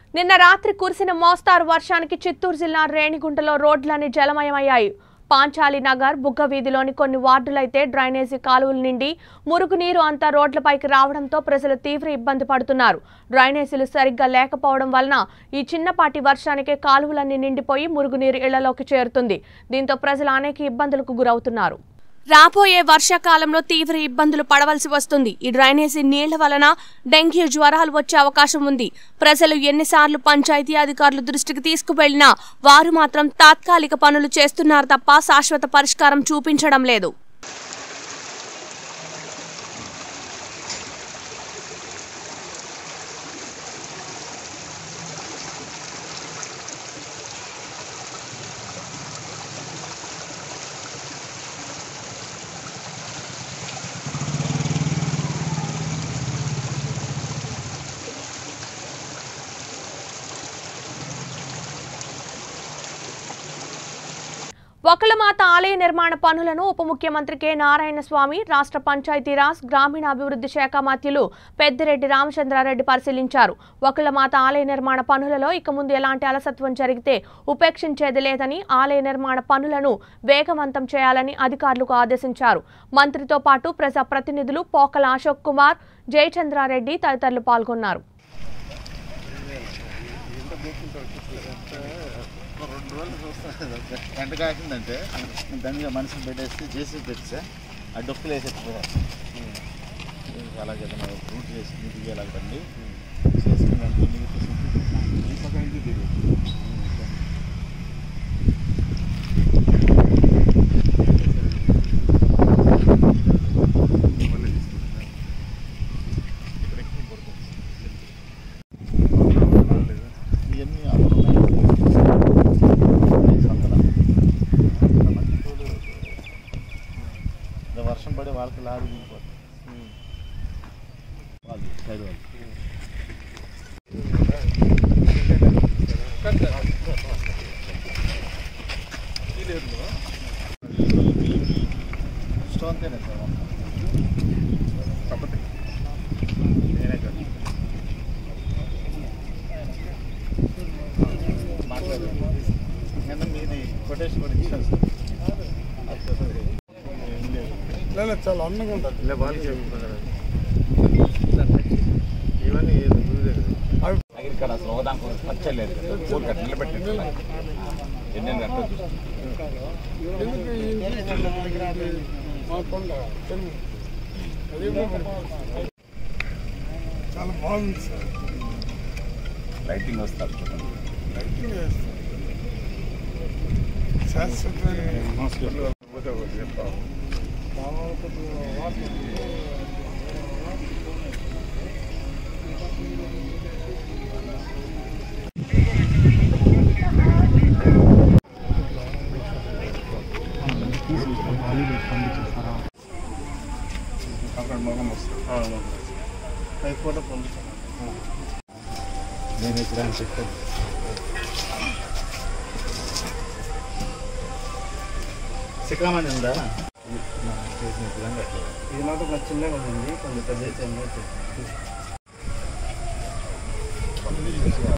నిన్న రాత్రి కురిసిన మోస్తారు వర్షానికి చిత్తూరు జిల్లా రేణిగుంటలో రోడ్లన్నీ జలమయమయ్యాయి పాంచాలి నగర్ బుగ్గ వీధిలోని కొన్ని వార్డులైతే డ్రైనేజీ కాలువలు నిండి మురుగునీరు అంతా రోడ్లపైకి రావడంతో ప్రజలు తీవ్ర ఇబ్బంది పడుతున్నారు డ్రైనేజీలు సరిగ్గా లేకపోవడం వలన ఈ చిన్నపాటి వర్షానికే కాలువలన్నీ నిండిపోయి మురుగునీరు ఇళ్లలోకి చేరుతుంది దీంతో ప్రజలు అనేక ఇబ్బందులకు గురవుతున్నారు రాబోయే వర్షాకాలంలో తీవ్ర ఇబ్బందులు పడవలసి వస్తుంది ఈ డ్రైనేజీ నీళ్ల వలన డెంగ్యూ జ్వరాలు వచ్చే అవకాశం ఉంది ప్రజలు ఎన్నిసార్లు పంచాయతీ అధికారులు దృష్టికి తీసుకువెళ్లినా వారు మాత్రం తాత్కాలిక పనులు చేస్తున్నారు తప్ప శాశ్వత పరిష్కారం చూపించడం లేదు ఒకలమాత ఆలయ నిర్మాణ పనులను ఉప ముఖ్యమంత్రి కె నారాయణ స్వామి రాష్ట్ర పంచాయతీరాజ్ గ్రామీణాభివృద్ధి శాఖ మంత్రులు పెద్దిరెడ్డి రామచంద్రారెడ్డి పరిశీలించారు ఒకలమాత ఆలయ నిర్మాణ పనులలో ఇక ముందు ఎలాంటి అలసత్వం జరిగితే ఉపేక్షించేది లేదని ఆలయ నిర్మాణ పనులను వేగవంతం చేయాలని అధికారులకు ఆదేశించారు మంత్రితో పాటు ప్రజా ప్రతినిధులు పోకల అశోక్ కుమార్ జయచంద్రారెడ్డి తదితరులు పాల్గొన్నారు ఒక రెండు రోజులు చూస్తాను గంట కాకిందంటే దానిగా మనిషిని పెట్టేసి జేసీ పెట్టేసా ఆ డొక్కులు వేసేట్టుకోవాలి అలాగే ఏదైనా రూట్ చేసి నీటికి వెళ్ళకండి చేసుకుని దాంట్లో నీటి ఈ పక్కన ఇది దిగు ఇవన్నీ అమలు వర్షం పడి వాళ్ళకి లారీ దిగిపోతుంది వాళ్ళు సైడ్ వాళ్ళు స్టోన్ తేనే సార్ కాకపోతే నేనే కాదు మాట్లాడారు నిన్న మీది కొటేషన్ కూడా ఇచ్చారు సార్ ఏం లేదు లేదు చాలా అందంగా ఉంటుంది ఇలా వాళ్ళు చెప్పుకున్నారు ఇవన్నీ అగ్రికల్ అసలు ఒకదానికి ఒకటి పచ్చలేదు ఊరు కట్ట నిలబెట్టి ఎన్ని గంటలు ఎందుకు ఈ ఇంటి మా కొండ చెరువు అదే బాగుంది. చాలా బాగుంది సార్ లైటింగ్ వస్తారు లైటింగ్ వేస్తారు శాశ్వతమైన అక్కడ మొగం వస్తుంది అది ఫోటో పంపిస్తాను నేను ఇక్కడ అని చెప్తాను సిక్కామని ఉందా చేసిన విధంగా అట్లా ఇది మాత్రం చిన్నగా ఉంది కొంచెం పెద్ద అయితే